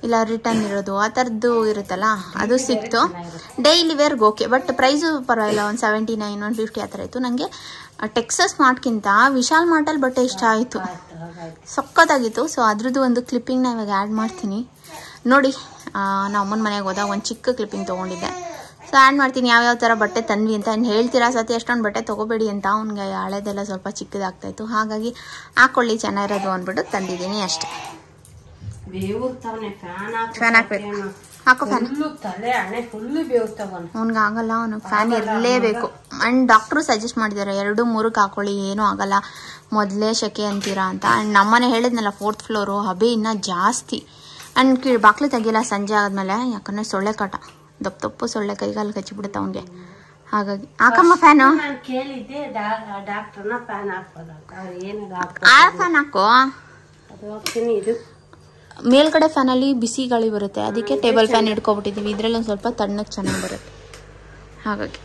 ಇಲ್ಲ ರಿಟರ್ನ್ ಇರೋದು ಆ ಥರದ್ದು ಇರುತ್ತಲ್ಲ ಅದು ಸಿಕ್ತು ಡೈಲಿ ವೇರ್ಗೆ ಓಕೆ ಬಟ್ ಪ್ರೈಸು ಪರವಾಗಿಲ್ಲ ಒಂದು ಸೆವೆಂಟಿ ನೈನ್ ಒನ್ ಫಿಫ್ಟಿ ಆ ಥರ ಇತ್ತು ನನಗೆ ಟೆಕ್ಸಸ್ ಮಾರ್ಟ್ಗಿಂತ ವಿಶಾಲ್ ಮಾರ್ಟಲ್ಲಿ ಬಟ್ಟೆ ಇಷ್ಟ ಆಯಿತು ಆಯ್ತು ಹಾಗಾಯ್ತು ಸಖತ್ತಾಗಿತ್ತು ಸೊ ಅದ್ರದ್ದು ಒಂದು ಕ್ಲಿಪ್ಪಿಂಗ್ನ ಇವಾಗ ಆ್ಯಡ್ ಮಾಡ್ತೀನಿ ನೋಡಿ ನಾವು ಅಮ್ಮನ ಮನೆಗೆ ಹೋದಾಗ ಒಂದು ಚಿಕ್ಕ ಕ್ಲಿಪ್ಪಿಂಗ್ ತೊಗೊಂಡಿದ್ದೆ ಸೊ ಆ್ಯಡ್ ಮಾಡ್ತೀನಿ ಯಾವ್ಯಾವ ಥರ ಬಟ್ಟೆ ತಂದ್ವಿ ಅಂತ ಇನ್ನು ಹೇಳ್ತೀರಾ ಸತಿ ಎಷ್ಟೊಂದು ಬಟ್ಟೆ ತೊಗೋಬೇಡಿ ಅಂತ ಅವ್ನಿಗೆ ಹಳೆದೆಲ್ಲ ಸ್ವಲ್ಪ ಚಿಕ್ಕದಾಗ್ತಾಯಿತ್ತು ಹಾಗಾಗಿ ಹಾಕೊಳ್ಳಿ ಚೆನ್ನಾಗಿರೋದು ಅಂದ್ಬಿಟ್ಟು ತಂದಿದ್ದೀನಿ ಅಷ್ಟೇ ಬೇವುರ್ತಾವನೆ ಫ್ಯಾನ್ Fan ಹಾಕ್ಬೇಕು. ಹಾಕೋ ಫ್ಯಾನ್ ಫುಲ್ಲು ತಲೆ ಹಣೆ ಫುಲ್ಲು ಬೇವುರ್ತಾವನೆ ಅವ್ನಿಗೆ ಆಗಲ್ಲ ಅವ್ನಿಗೆ ಫ್ಯಾನ್ ಇರಲೇಬೇಕು ಆ್ಯಂಡ್ ಡಾಕ್ಟ್ರು ಸಜೆಸ್ಟ್ ಮಾಡಿದ್ದಾರೆ ಎರಡು ಮೂರಕ್ಕೆ ಹಾಕೊಳ್ಳಿ ಏನೂ ಆಗಲ್ಲ ಮೊದಲೇ ಶೆಕೆ ಅಂತೀರಾ ಅಂತ ಆ್ಯಂಡ್ ನಮ್ಮನೆ ಹೇಳಿದ್ನಲ್ಲ ಫೋರ್ತ್ ಫ್ಲೋರು ಹಬೆ ಇನ್ನೂ ಜಾಸ್ತಿ ಆ್ಯಂಡ್ ಕೀ ಬಾಕ್ಲು ತೆಗಿಲ್ಲ ಸಂಜೆ ಆದಮೇಲೆ ಯಾಕಂದರೆ ಸೊಳ್ಳೆ ಕಾಟ ದಪ್ಪ ದಪ್ಪು ಸೊಳ್ಳೆ ಕೈಗಾಲು ಕಚ್ಚಿಬಿಡುತ್ತೆ ಅವನಿಗೆ ಹಾಗಾಗಿ ಹಾಕಮ್ಮ ಫ್ಯಾನು ನಾನು ಕೇಳಿದ್ದೆ ಡಾಕ್ಟರ್ನ ಫ್ಯಾನ್ ಹಾಕ್ಬೋದಂತ ಅವ್ರು ಏನು ಡಾಕ್ಟರ್ ಆ ಫ್ಯಾನ್ ಹಾಕೋ ಅದು ಹಾಕ್ತೀನಿ ಇದು ಮೇಲ್ಗಡೆ ಫ್ಯಾನಲ್ಲಿ ಬಿಸಿ ಗಾಳಿ ಬರುತ್ತೆ ಅದಕ್ಕೆ ಟೇಬಲ್ ಫ್ಯಾನ್ ಇಟ್ಕೊಬಿಟ್ಟಿದ್ದೀವಿ ಇದರಲ್ಲಿ ಒಂದು ಸ್ವಲ್ಪ ತಣ್ಣಗೆ ಚೆನ್ನಾಗಿ ಬರುತ್ತೆ ಹಾಗಾಗಿ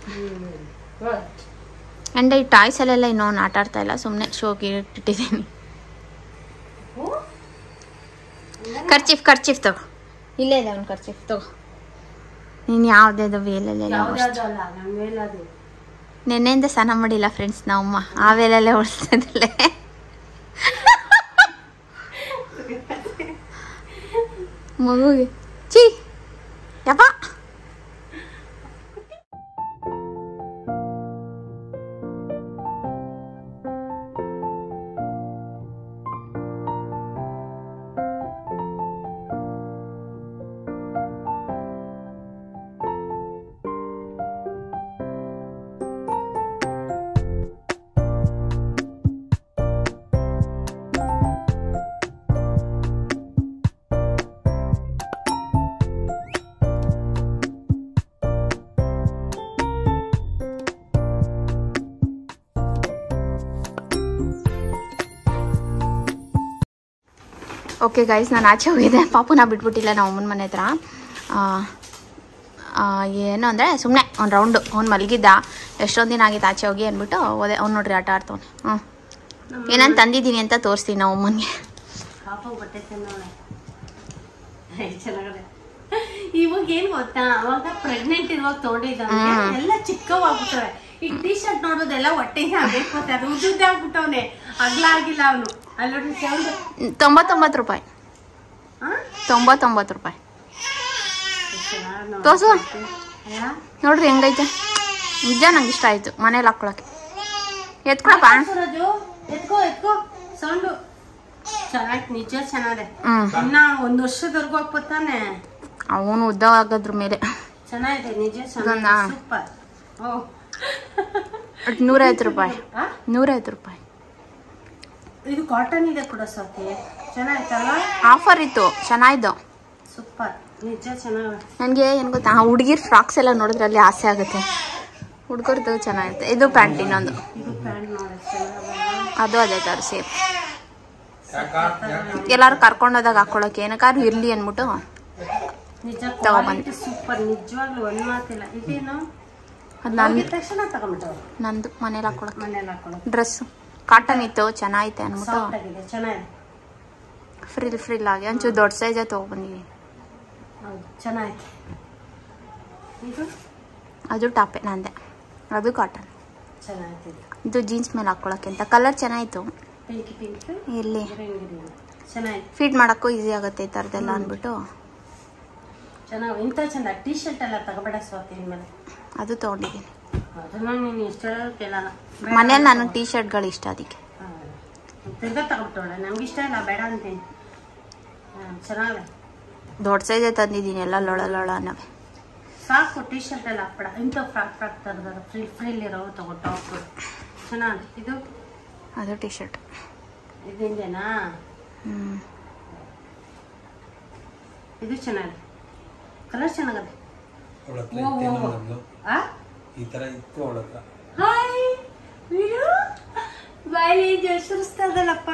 ಆ್ಯಂಡ್ ಈ ಟಾಯ್ಸಲ್ಲೆಲ್ಲ ಇನ್ನೂ ಅವ್ನು ಆಟ ಆಡ್ತಾ ಇಲ್ಲ ಸುಮ್ಮನೆ ಶೋಗೆ ಇಟ್ಟಿದ್ದೀನಿ ಖರ್ಚಿಫ್ ಖರ್ಚಿಫ್ ತಗೋ ಇಲ್ಲೇ ಇದೆ ಅವ್ನು ಖರ್ಚಿಫ್ ತಗೋ ನೀನು ಯಾವುದೇದು ವೇಲಲ್ಲೆಲ್ಲ ಯಾವ್ದಾದ್ರು ಅಲ್ಲ ನಮ್ಮ ಮೇಲೆ ಅದು ನೆನ್ನೆಯಿಂದ ಸ್ನಾನ ಮಾಡಿಲ್ಲ ಫ್ರೆಂಡ್ಸ್ ನಮ್ಮಮ್ಮ ಆ ವೇಲಲ್ಲೇ ಓಡಿಸ್ತಿದ್ದಲೆ ಮಗುಗೆ ಚೀ ಯಪ್ಪ ಓಕೆ ಗೈಸ್ ನಾನು ಆಚೆ ಹೋಗಿದ್ದೆ ಪಾಪುನ ಬಿಟ್ಬಿಟ್ಟಿಲ್ಲ ನಾವು ಅಮ್ಮನ ಮನೆ ಹತ್ರ ಆ, ಆ, ಏನು ಅಂದರೆ ಸುಮ್ಮನೆ ಒಂದು ರೌಂಡು ಅವ್ನು ಮಲಗಿದ್ದ ಎಷ್ಟೊಂದು ದಿನ ಆಗಿತ್ತು ಆಚೆ ಹೋಗಿ ಅಂದ್ಬಿಟ್ಟು ಹೋದೆ ಅವ್ನು ನೋಡ್ರಿ ಆಟ ಆಡ್ತವ್ನೆ ಹ್ಞೂ ಏನಂತ ತಂದಿದ್ದೀನಿ ಅಂತ ತೋರಿಸ್ತೀನಿ ನಾವು ಅಮ್ಮನಿಗೆ ಪಾಪ ಬಟ್ಟೆ ತಿನ್ನೋಳೆ ಚೆನ್ನಾಗದೆ ಇವಾಗ ಏನ್ ಗೊತ್ತಾ ಅವಾಗ ಪ್ರೆಗ್ನೆಂಟ್ ಇರುವಾಗ ತೊಗೊಂಡಿದ್ದವನೆ ಎಲ್ಲ ಚಿಕ್ಕವಾಗ್ಬಿಟ್ಟವೆ ಈ ಟೀ ಶರ್ಟ್ ನೋಡೋದೆಲ್ಲ ಹೊಟ್ಟೆಗೆ ಆಗ್ಬೇಕು ಮತ್ತೆ ಅದು ಉದ್ದುದ್ದೆ ಆಗ್ಬಿಟ್ಟವನೆ ಅಗ್ಲ ಆಗಿಲ್ಲ ಅವನು ಅಲ್ಲಿ ನೋಡಿ ಸೌಂಡ್ ತೊಂಬತ್ತೊಂಬತ್ತು ರೂಪಾಯಿ ತೊಂಬತ್ತೊಂಬತ್ತು ರೂಪಾಯಿ ತೋರ್ಸು ನೋಡ್ರಿ ಹೆಂಗೈತೆ ನಿಜ ನಂಗೆ ಇಷ್ಟ ಆಯಿತು ಮನೇಲಿ ಹಾಕ್ಕೊಳಕ್ಕೆ ಎತ್ಕೊಳಪ್ಪ ಸೂರಜು ಎತ್ಕೋ ಎತ್ಕೋ ಸೌಂಡು ಚೆನ್ನಾಗಿ ನಿಜ ಚೆನ್ನಾಗಿದೆ ಹ್ಞೂ ಇನ್ನ ಒಂದ್ ವರ್ಷದವರೆಗೂ ಹಾಕ್ಬೋತಾನೆ ಅವನು ಉದ್ದ ಆಗೋದ್ರ ಮೇಲೆ ಚೆನ್ನಾಗಿದೆ ನಿಜ ಇದೊಂದಾ? ಚೆನ್ನಾಗಿದೆ ಸೂಪರ್ ಓ ಒಟ್ಟು ನೂರೈವತ್ತು ರೂಪಾಯಿ ಆ? ನೂರೈವತ್ತು ರೂಪಾಯಿ ಇದು ಕಾಟನ್ ಇದೆ ಕೂಡ ಸ್ವಾತಿ ಚೆನ್ನಾಯ್ತಲ್ಲ ಆಫರ್ ಇತ್ತು ಚೆನ್ನಾಗಿದ್ದು ಸೂಪರ್ ನಿಜ ಚೆನ್ನಾಗಿದೆ ನನಗೆ ಏನು ಗೊತ್ತಾ ಹುಡುಗಿರ್ ಫ್ರಾಕ್ಸ್ ಎಲ್ಲ ನೋಡಿದ್ರೆ ಅಲ್ಲಿ ಆಸೆ ಆಗುತ್ತೆ ಹುಡುಗರದು ಚೆನ್ನಾಗಿರುತ್ತೆ ಇದು ಪ್ಯಾಂಟ್ ಇನ್ನೊಂದು ಇದು ಪ್ಯಾಂಟ್ ನೋಡಿ ಚೆನ್ನಾಗಲ್ಲ ಅದು ಅದೇ ಥರ ಸೇಮ್ ಎಲ್ಲಾರು ಕರ್ಕೊಂಡೋದಾಗ ಹಾಕೊಳಕ್ಕೆ ಏನಕ್ಕಾದ್ರು ಇರ್ಲಿ ಅಂದ್ಬಿಟ್ಟು ನಿಜ ತಗೊಂಬಂದೆ. ಕ್ವಾಲಿಟಿ ಸೂಪರ್ ನಿಜವಾಗ್ಲೂ ಒಂದ್ ಮಾತಿಲ್ಲ ಇದೇನು ಅದು ನನ್ನ ಹೋಗಿದ ತಕ್ಷಣ ತಗೊಂಬಿಟ್ಟವ್ರು ನಂದು ಮನೇಲಿ ಹಾಕೊಳಕ್ಕೆ ಮನೇಲಿ ಹಾಕೊಳ್ಳೋದು ಡ್ರೆಸ್ಸು ಕಾಟನ್ ಇತ್ತು ಚೆನ್ನಾಗೈತೆ ಅಂದ್ಬಿಟ್ಟು ಸಾಫ್ಟ್ ಆಗಿದೆ ಚೆನ್ನಾಗಿದೆ ಫ್ರಿಲ್ ಫ್ರಿಲ್ ಆಗಿ ಒಂಚೂರು ದೊಡ್ಡ ಸೈಜೇ ತೊಗೊಬಂದಿದ್ದೀನಿ ಹೌದು ಚೆನ್ನಾಗಿದೆ ಇದು ಅದು ಟಾಪೆ ನಂದೆ ಅದು ಕಾಟನ್ ಚೆನ್ನಾಗಿದೆ ಇದು ಜೀನ್ಸ್ ಮೇಲೆ ಹಾಕೊಳಕ್ಕೆ ಅಂತ ಕಲರ್ ಚೆನ್ನಾಗಿತ್ತು ಪಿಂಕ್ ಪಿಂಕ್ ಎಲ್ಲಿ ಗ್ರೀನ್ ಗ್ರೀನ್ ಚೆನ್ನಾಗಿದೆ ಫೀಡ್ ಮಾಡೋಕ್ಕೂ ಈಸಿ ಆಗುತ್ತೆ ಈ ಥರದ್ದೆಲ್ಲ ಅಂದ್ಬಿಟ್ಟು ಚೆನ್ನಾಗಿ ಇಂಥ ಚಂದ ಟೀ ಶರ್ಟ್ ಎಲ್ಲ ತಗೋಬೇಡ ಸ್ವಾತಿ ಇನ್ಮೇಲೆ ಅದು ತೊಗೊಂಡಿದ್ದೀನಿ ಅದನ್ನ ನೀನು ಎಷ್ಟು ಹೇಳೋದು ಕೇಳಲ್ಲ ಬೇಡ ಮನೇಲಿ ನಾನು ಟೀ ಶರ್ಟ್ಗಳು ಇಷ್ಟ ಅದಕ್ಕೆ ಹಾ. ತಿರ್ಗಾ ತಗೊಬಿಟ್ಟವಳೆ ನಮ್ಗೆ ಇಷ್ಟ ಇಲ್ಲ ಬೇಡ ಅಂತೀನಿ ಹಾಂ ಚೆನ್ನಾಗಿದೆ ದೊಡ್ಡ ಸೈಜೇ ತಂದಿದ್ದೀನಿ ಎಲ್ಲ ಲೊಳ ಲೊಳ ಅನ್ನವೆ ಸಾಕು ಟೀ ಶರ್ಟ್ ಎಲ್ಲ ಹಾಕ್ಬೇಡ ಇಂಥ ಫ್ರಾಕ್ ಫ್ರಾಕ್ ತರದಾರ ಫ್ರಿಲ್ ಫ್ರಿಲ್ ಇರೋ ತಗೊಟ್ಟು ಹಾಕ್ಬಿಡು ಚೆನ್ನಾಗಿ ಇದು ಅದು ಟೀ ಶರ್ಟ್ ಇದಿಂದೇನಾ ಹ್ಞೂ ಇದು ಚೆನ್ನಾಗಿದೆ ಕಲರ್ ಚೆನ್ನಾಗದೆ ಅವಳ ಹತ್ರ ಓ, ಓ, ಇತ್ತೇನೋ ಓ. ನಮ್ದು. ಆ ಈ ತರ ಇತ್ತು ಅವಳ ಹತ್ರ ಹಾಯ್ ವೀರು ಬಾಯಲ್ಲಿ ಜೋಶಿಸ್ತಾ ಇದಲ್ಲಪ್ಪ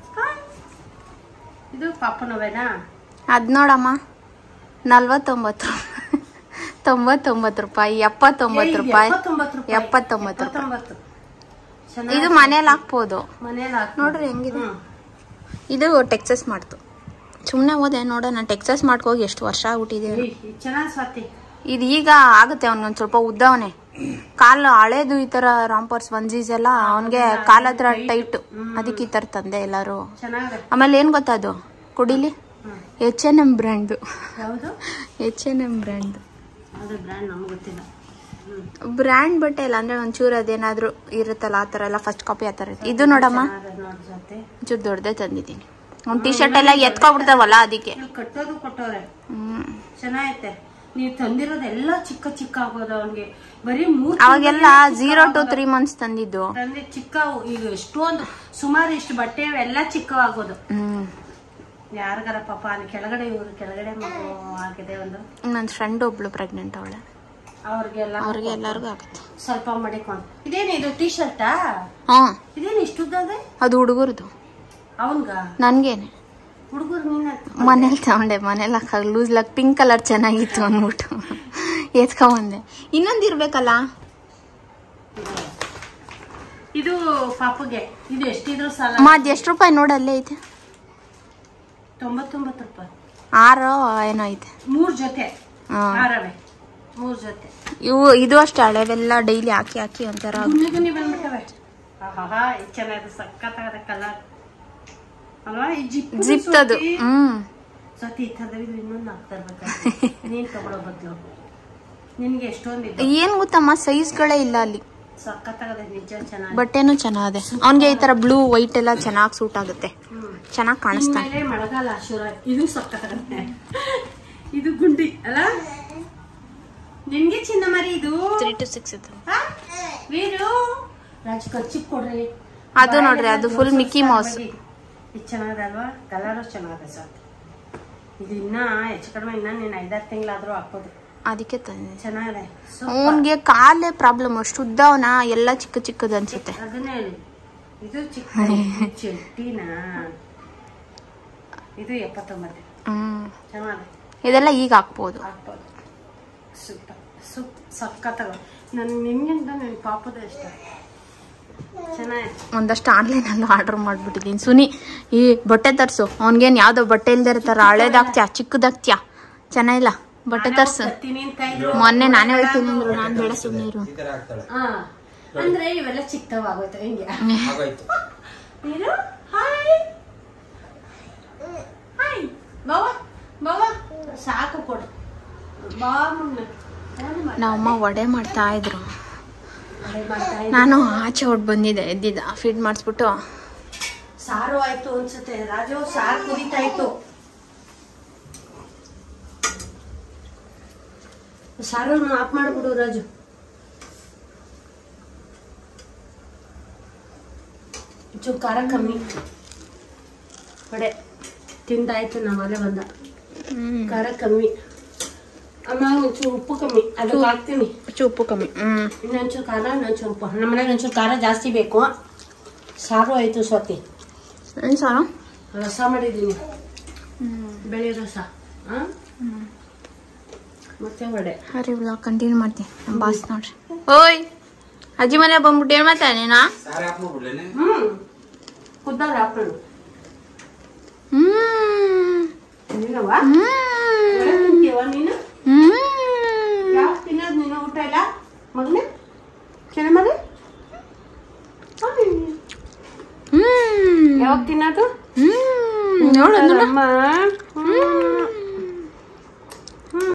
ಇದು ಪಾಪನವೇನಾ ಅದು ನೋಡಮ್ಮ ನಲ್ವತ್ತೊಂಬತ್ತು ತೊಂಬತ್ತೊಂಬತ್ತು ರೂಪಾಯಿ ಎಪ್ಪತ್ತೊಂಬತ್ತು ರೂಪಾಯಿ ಎಪ್ಪತ್ತೊಂಬತ್ತು ರೂಪಾಯಿ ಎಪ್ಪತ್ತೊಂಬತ್ತು ರೂಪಾಯಿ ಎಪ್ಪತ್ತೊಂಬತ್ತು ಇದು ಚೆನ್ನಾಗಿ ಮನೇಲಿ ಹಾಕ್ಬೋದು ಮನೇಲಿ ಹಾಕಿ ನೋಡ್ರಿ ಹೆಂಗಿದೆ ಹ್ಮ್. ಇದು ಟೆಕ್ಸಸ್ ಮಾಡ್ತು ಸುಮ್ಮನೆ ಹೋದೆ ನೋಡೋಣ ಟೆಕ್ಸಸ್ ಮಾಡ್ಕೋಗಿ ಎಷ್ಟು ವರ್ಷ ಆಗ್ಬಿಟ್ಟಿದೆ ಚೆನ್ನಾಗಿ ಸ್ವಾತಿ ಇದು ಈಗ ಆಗುತ್ತೆ ಅವ್ನಿಗೊಂದು ಸ್ವಲ್ಪ ಉದ್ದವನೆ ಕಾಲು ಹಳೇದು ಈ ತರ ರಾಂಪರ್ಸ್ ಒಂಜೀಸ್ ಎಲ್ಲ ಅವನಿಗೆ ಕಾಲ ಹತ್ರ ಟೈಟ್ ಅದಕ್ಕೆ ಈ ತರ ತಂದೆ ಎಲ್ಲರೂ ಚೆನ್ನಾಗಿದೆ ಆಮೇಲೆ ಏನ್ ಗೊತ್ತದು ಕುಡಿಲಿ ಎಚ್ ಎನ್ ಎಂ ಬ್ರ್ಯಾಂಡು ಯಾವುದು ಎಚ್ ಎನ್ ಎಂ ಬ್ರ್ಯಾಂಡ್ ಅದು ಬ್ರ್ಯಾಂಡ್ ನಮ್ಗೆ ಗೊತ್ತಿಲ್ಲ ಹ್ಮ್ ಬ್ರ್ಯಾಂಡ್ ಬಟ್ಟೆ ಇಲ್ಲ ಅಂದ್ರೆ ಒಂಚೂರು ಅದೇನಾದ್ರೂ ಇರುತ್ತಲ್ಲ ಆ ತರ ಎಲ್ಲ ಫಸ್ಟ್ ಕಾಪಿ ಆ ತರ ಇರುತ್ತೆ ಇದು ನೋಡಮ್ಮ ಚೆನ್ನಾಗಿದೆ ನೋಡಿ ಸ್ವಾತಿ ಒಂಚೂರು ದೊಡ್ಡದೇ ತಂದಿದ್ದೀನಿ ಅವ್ನ ಟಿ ಶರ್ಟ್ ಎಲ್ಲ ಎತ್ಕೊಬಿಡ್ತಾವಲ್ಲ ಅದಕ್ಕೆ ಇಲ್ಲಿ ಕಟ್ಟೋದು ಕೊಟ್ಟವ್ರೆ ಹ್ಮ್ ಚೆನ್ನಾಗೈತೆ ನೀವು ತಂದಿರೋದೆಲ್ಲ ಚಿಕ್ಕ ಚಿಕ್ಕ ಆಗೋದು ಅವನ್ಗೆ ಬರೀ ಮೂರ್ ಅವಾಗೆಲ್ಲ ಝೀರೋ ಟು ತ್ರೀ ಮಂತ್ಸ್ ತಂದಿದ್ದು ತಂದೆ ಚಿಕ್ಕವು ಈಗ ಎಷ್ಟೊಂದು ಸುಮಾರು ಇಷ್ಟು ಬಟ್ಟೆ ಎಲ್ಲ ಚಿಕ್ಕವಾಗೋದು ಹ್ಮ್ ಯಾರಿಗಾರ ಪಾಪ ಅಲ್ಲಿ ಕೆಳಗಡೆ ಇವರು ಕೆಳಗಡೆ ಮಗು ಆಗಿದೆ ಒಂದು ನನ್ನ ಫ್ರೆಂಡ್ ಒಬ್ಳು ಪ್ರೆಗ್ನೆಂಟ್ ಅವಳೆ ಅವ್ರಿಗೆಲ್ಲ ಅವ್ರಿಗೆ ಎಲ್ಲರಿಗೂ ಆಗುತ್ತೆ ಸ್ವಲ್ಪ ಮಡಿಕೊಂಡು ಇದೇನು ಇದು ಟೀ ಶರ್ಟಾ ಹಾ ಇದೇನು ಇಷ್ಟುದ್ದದೆ ಅದು ಹುಡುಗರದು ಅವನ್ಗ ನನ್ಗೇನೆ ಹುಡುಗರು ನೀನ್ ಮನೇಲಿ ತಗೊಂಡೆ ಮನೇಲಿ ಹಾಕಾಗ ಲೂಸ್ ಲಾಕ್ ಪಿಂಕ್ ಕಲರ್ ಚೆನ್ನಾಗಿತ್ತು ಅಂದ್ಬಿಟ್ಟು ಎತ್ಕೊಂಬಂದೆ ಇನ್ನೊಂದು ಇರ್ಬೇಕಲ್ಲ ಇದು ಪಾಪಗೆ ಇದು ಎಷ್ಟಿದ್ರು ಸಾಲ ಅಮ್ಮ ಅದು ಎಷ್ಟು ರೂಪಾಯಿ ನೋಡಲ್ಲೇ ಐತೆ ತೊಂಬತ್ತೊಂಬತ್ತು ರೂಪಾಯಿ ಆರೋ ಏನೋ ಐತೆ ಮೂರ್ ಜೊತೆ ಹಾ. ಆರವೆ ಮೂರ್ ಜೊತೆ ಇವು ಇದು ಅಷ್ಟೇ ಹಳೆವೆಲ್ಲ ಡೈಲಿ ಹಾಕಿ ಹಾಕಿ ಒಂಥರ ಗುನ್ನಿ ಗುನ್ನಿ ಬಂದ್ಬಿಟ್ಟವೆ ಆಹಾ ಇದು ಚೆನ್ನಾಗಿದೆ ಸಖತ್ತಾಗದ ಕಲರ್ ಅಲ್ವಾ ಈ ಜಿಪ್ ಜಿಪ್ ಅದು ಹ್ಮ್ ಸತಿ ಈ ಥರದ್ದು ಇನ್ನೊಂದು ಹಾಕ್ತಾ ಇರ್ಬೇಕು ನೀನ್ ತಗೊಳ್ಳೋ ಬದ್ಲು ನಿನ್ಗೆ ಎಷ್ಟೊಂದಿದೆ ಏನ್ ಗೊತ್ತಮ್ಮ ಸೈಜ್ಗಳೇ ಇಲ್ಲ ಅಲ್ಲಿ ಸಖತ್ತಾಗದೆ ನಿಜ ಚೆನ್ನಾಗಿ ಬಟ್ಟೆನೂ ಚೆನ್ನಾಗಿದೆ ಅವನಿಗೆ ಈ ತರ ಬ್ಲೂ ವೈಟ್ ಎಲ್ಲ ಚೆನ್ನಾಗಿ ಸೂಟ್ ಆಗುತ್ತೆ ಚೆನ್ನಾಗಿ ಕಾಣಿಸ್ತಾನೆ ಇನ್ಮೇಲೆ ಮಳೆಗಾಲ ಶುರು ಆಯ್ತು. ಇದು ಸಖತ್ತಾಗತ್ತೆ ಇದು ಗುಂಡಿ ಅಲ್ಲ ನಿನ್ಗೆ ಚಿನ್ನ ಮರಿ ಇದು ತ್ರೀ ಟು ಸಿಕ್ಸ್ ಇತ್ತು ಆ? ವೀರು ರಾಜ್ ಖರ್ಚಿಗೆ ಕೊಡ್ರಿ ಅದು ನೋಡ್ರಿ, ಅದು full Mickey Mouse. ಇದು ಚೆನ್ನಾಗಿದೆ ಅಲ್ವಾ ಕಲರು ಚೆನ್ನಾಗಿದೆ ಸರ್ ಇದು ಇನ್ನ ಹೆಚ್ಚು ಕಡಿಮೆ ಇನ್ನ ನೀನ್ ಐದಾರು ತಿಂಗಳಾದ್ರೂ ಹಾಕೋದು ಅದಕ್ಕೆ ತಂದೆ ಚೆನ್ನಾಗಿದೆ ಸೊ ಅವನ್ಗೆ ಕಾಲೇ ಪ್ರಾಬ್ಲಮ್ ಅಷ್ಟು ಉದ್ದ ಅವನ ಎಲ್ಲ ಚಿಕ್ಕ ಚಿಕ್ಕದು ಅನ್ಸುತ್ತೆ ಅದನ್ನೇ ಹೇಳಿ ಇದು ಚಿಕ್ಕ ಚಟ್ಟಿನ ಇದು ಎಪ್ಪತ್ತೊಂಬತ್ತು ಹ್ಮ್ ಚೆನ್ನಾಗಿದೆ ಇದೆಲ್ಲ ಈಗ ಹಾಕ್ಬೋದು ಹಾಕ್ಬೋದು ಸೂಪರ್ ಸೂಪ್ ಸಖತ್ತಾಗ ನನ್ ನಿಮ್ಗಿಂತ ನನ್ನ ಪಾಪದ ಇಷ್ಟ ಚೆನ್ನಾಗಿತ್ತು ಒಂದಷ್ಟು ಆನ್ಲೈನಲ್ಲೂ ಆರ್ಡರ್ ಮಾಡ್ಬಿಟ್ಟಿದ್ದೀನಿ ಸುನಿ ಈ ಬಟ್ಟೆ ತರಿಸು ಅವ್ನಿಗೇನು ಯಾವುದೋ ಬಟ್ಟೆ ಇಲ್ದೇ ಇರ್ತಾರ ಹಳೇದಾಗ್ತ್ಯಾ ಚಿಕ್ಕದಾಗ್ತ್ಯಾ ಚೆನ್ನಾಗಿಲ್ಲ ಬಟ್ಟೆ ತರ್ಸು ಬರ್ತೀನಿ ಅಂತ ಇದ್ರು ಮೊನ್ನೆ ನಾನೇ ಹೋಗ್ತೀನಿ ಅಂದ್ರು ನಾನು ಬೇಡ ಸುಮ್ಮನೆ ಇರು ಈ ತರ ಆಗ್ತಾಳೆ ಹಾ ಅಂದ್ರೆ ಇವೆಲ್ಲ ಚಿಕ್ಕವಾಗೋಯ್ತು ಹಿಂಗೆ ಆಗೋಯ್ತು ನೀನು ಹಾಯ್ ಹಾಯ್ ಬಾವ ಬಾವ ಸಾಕು ಕೊಡು ಬಾ ಮುನ್ನ ನಮ್ಮಮ್ಮ ವಡೆ ಮಾಡ್ತಾ ಇದ್ರು ನಾನು ಆಚೆ ಹೊಟ್ಟು ಬಂದಿದ್ದೆ ಎದ್ದಿದ್ದ ಫೀಡ್ ಮಾಡಿಸ್ಬಿಟ್ಟು ಸಾರು ಆಯ್ತು ಅನ್ಸುತ್ತೆ ರಾಜು ಸಾರು ಕುದೀತಾ ಇತ್ತು ಸಾರು ಆಫ್ ಮಾಡ್ಬಿಡು ರಾಜು ಚೂರು ಖಾರ ಕಮ್ಮಿ ಹೊಡೆ ತಿಂದಾಯ್ತು ನಾವಲ್ಲೇ ಬಂದ ಖಾರ ಕಮ್ಮಿ ಆಮೇಲೆ ಒಂಚೂರು ಉಪ್ಪು ಕಮ್ಮಿ ಅದಕ್ಕೆ ಹಾಕ್ತೀನಿ ಉಪ್ಪು ಕಮ್ಮಿ ಹ್ಮ್ ಇನ್ನೊಂಚೂರು ಖಾರ ಇನ್ನೊಂಚೂರು ಉಪ್ಪು ನಮ್ಮ ಮನೆಗೆ ಒಂಚೂರು ಖಾರ ಜಾಸ್ತಿ ಬೇಕು ಸಾರು ಆಯ್ತು ಸ್ವಾತಿ ಏನು ಸಾರು ರಸ ಮಾಡಿದ್ದೀನಿ ಬೆಳೆ ರಸ ಆ? ಮತ್ತೆ ವಡೆ ಹರಿ ಬ್ಲಾಗ್ ಕಂಟಿನ್ಯೂ ಮಾಡ್ತೀನಿ ನಮ್ಮ ಬಾಸ್ ನೋಡ್ರಿ ಓಯ್ ಅಜ್ಜಿ ಮನೆ ಬಂದ್ಬಿಟ್ಟು ಏನು ಮಾಡ್ತಾ ನೀನಾ ಸಾರಿ ಹಾಕ್ ಮಾಡ್ಬಿಡ್ಲೇನೆ ಹ್ಮ್ ಕುದ್ದಾರ ಹಾಕೊಂಡು ಹ್ಮ್ ನೀನವ ಹ್ಮ್ ವಡೆ ತಿಂತೀವ ನೀನು ಹ್ಮ್ ಯಾವ ತಿನ್ನೋದು ನೀನು ಊಟ ಇಲ್ಲ ಮಗನೇ ಚೆನ್ನ ಮಗ ಹ್ಮ್ ಯಾವಾಗ ತಿನ್ನೋದು ಹ್ಮ್ ನೋಡು ನೋಡು ಅಮ್ಮ ಹ್ಮ್